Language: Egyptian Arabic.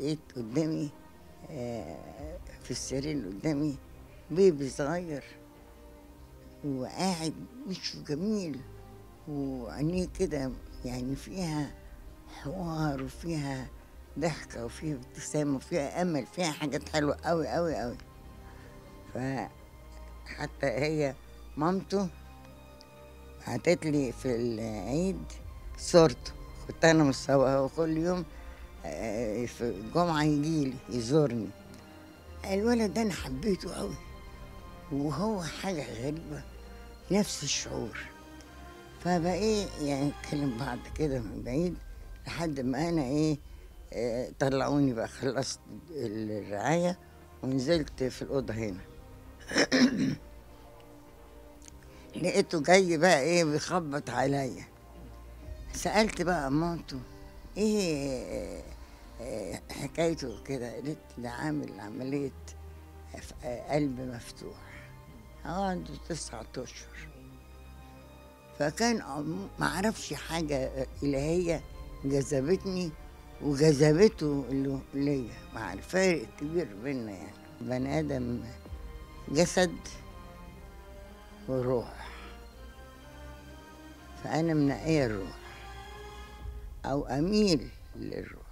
لقيت قدامي آه، في السرير اللي قدامي بيبي صغير وقاعد وشه جميل وعينيه كده يعني فيها حوار وفيها ضحكة وفيها ابتسامة وفيها أمل فيها حاجات حلوة أوي أوي أوي فحتى هي مامته بعتت لي في العيد صورته كنت أنا مصورها وكل يوم آه، في الجمعة يجي لي يزورني الولد ده أنا حبيته أوي وهو حاجة غريبة نفس الشعور فبقى ايه يعني نتكلم بعض كده من بعيد لحد ما انا ايه آه، طلعوني بقى خلصت الرعاية ونزلت في الأوضة هنا لقيته جاي بقى ايه بيخبط عليا سألت بقى مامته ايه آه، حكايته كده قالت ده عامل عملية ف- آه، قلب مفتوح هو عنده تسعة أشهر فكان عم- ما اعرفش حاجة إلهية جذبتني وجذبته له- ليا مع الفارق الكبير بينا يعني بني آدم جسد وروح فأنا منقية الروح أو أميل للروح